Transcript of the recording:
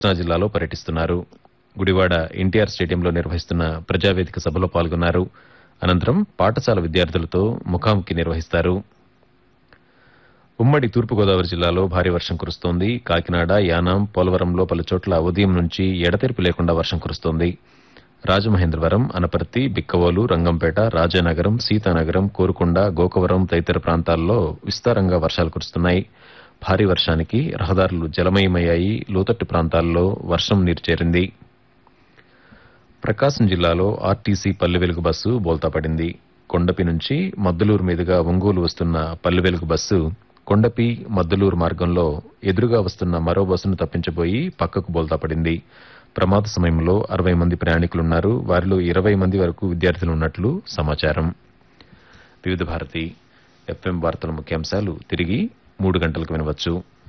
కృష్ణా జిల్లాలో పర్యటిస్తున్నారు గుడివాడ ఎన్టీఆర్ స్టేడియంలో నిర్వహిస్తున్న ప్రజావేదిక సభలో పాల్గొన్నారు అనంతరం పాఠశాల విద్యార్థులతో ముఖాముఖి నిర్వహిస్తారు ఉమ్మడి తూర్పుగోదావరి జిల్లాలో భారీ వర్షం కురుస్తోంది కాకినాడ యానాం పోలవరంలో పలుచోట్ల ఉదయం నుంచి ఎడతెరిపి లేకుండా వర్షం కురుస్తోంది రాజమహేంద్రవరం అనపర్తి బిక్కవోలు రంగంపేట రాజానగరం సీతానగరం కోరుకొండ గోకవరం తదితర ప్రాంతాల్లో విస్తారంగా వర్షాలు కురుస్తున్నాయి భారీ వర్షానికి రహదారులు జలమయమయ్యాయి లోతట్టు ప్రాంతాల్లో వర్షం నీరు చేరింది ప్రకాశం జిల్లాలో ఆర్టీసీ పల్లె వెలుగు బస్సు బోల్తా పడింది కొండపి నుంచి మద్దులూరు మీదుగా ఒంగోలు వస్తున్న పల్లె వెలుగు బస్సు కొండపి మద్దులూరు మార్గంలో ఎదురుగా వస్తున్న మరో బస్సును తప్పించబోయి పక్కకు బోల్తా పడింది ప్రమాద సమయంలో అరవై మంది ప్రయాణికులున్నారు వారిలో ఇరవై మంది వరకు విద్యార్థులు ఉన్నట్లు సమాచారం వివిధ భారతి ఎఫ్ఎం వార్తల ముఖ్యాంశాలు తిరిగి మూడు గంటలకు వినవచ్చు